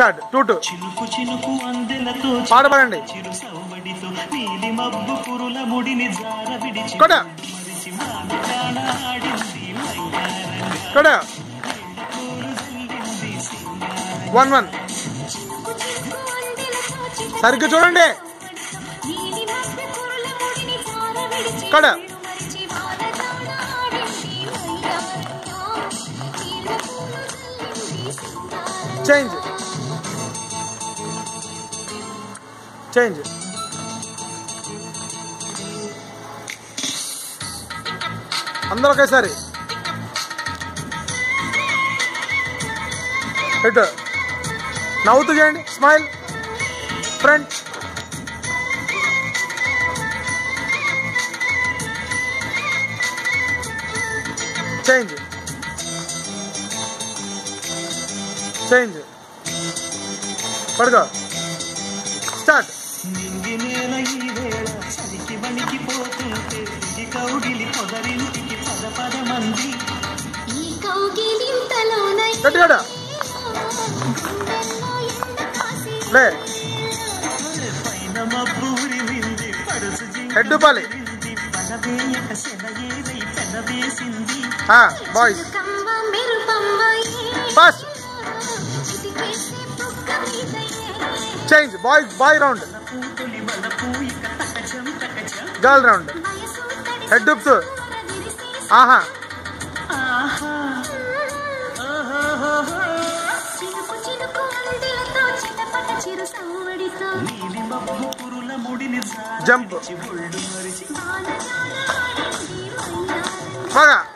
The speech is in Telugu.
స్టార్ట్ టూ టూ చినుకు చినుకు అందెలతో పాట పాడండి చిరు సవ్వడితో నీలి మబ్బు పురుల ముడిని జార విడిచి కొడ మరిచి మామిడాడ ఆడింది వయ్యారంగా కొడ పూలు జల్లింది సింగారంగా వన్ వన్ సరిగ్గా చూడండి కడ కడ. చేంజ్ చేంజ్ అందరూ ఒకేసారి ఇటు నవ్వుతూ చేయండి స్మైల్ ఫ్రంట్ చేంజ్ చేంజ్ పడుకో స్టార్ట్ నింగి నేల ఈ వేళ చలికి వణికిపోతుంటే ఇది కౌగిలి పొదరింటికి పద పద మంది ఈ కౌగిలింతలోన గట్టిగా లే పైన మబ్బు ఉరిమింది పడుచు హెడ్ పాలి జింగింది పదవేయక శనయేరై పెదవేసింది బాయ్స్ కమ్మ మెరుపమ్మ ఫాస్ట్ చిటికేసే బుక్క మీద చేంజ్ బాయ్ బాయ్ రౌండ్ పూతొలి వలపు ఇక తకచం తకచం గర్ల్ రౌండ్ వయసు తడి హెడ్ ఉప్స్ విరిసే ఆహా ఆహా ఓహోహోహో. చినుకు చినుకు అందెలతో చిటపట చిరు సవ్వడితో నీలి మబ్బు పురుల ముడిని జార జంప్ విడిచి ఒళ్ళు మరిచి వానజాల ఆడింది వయ్యారంగా బాగా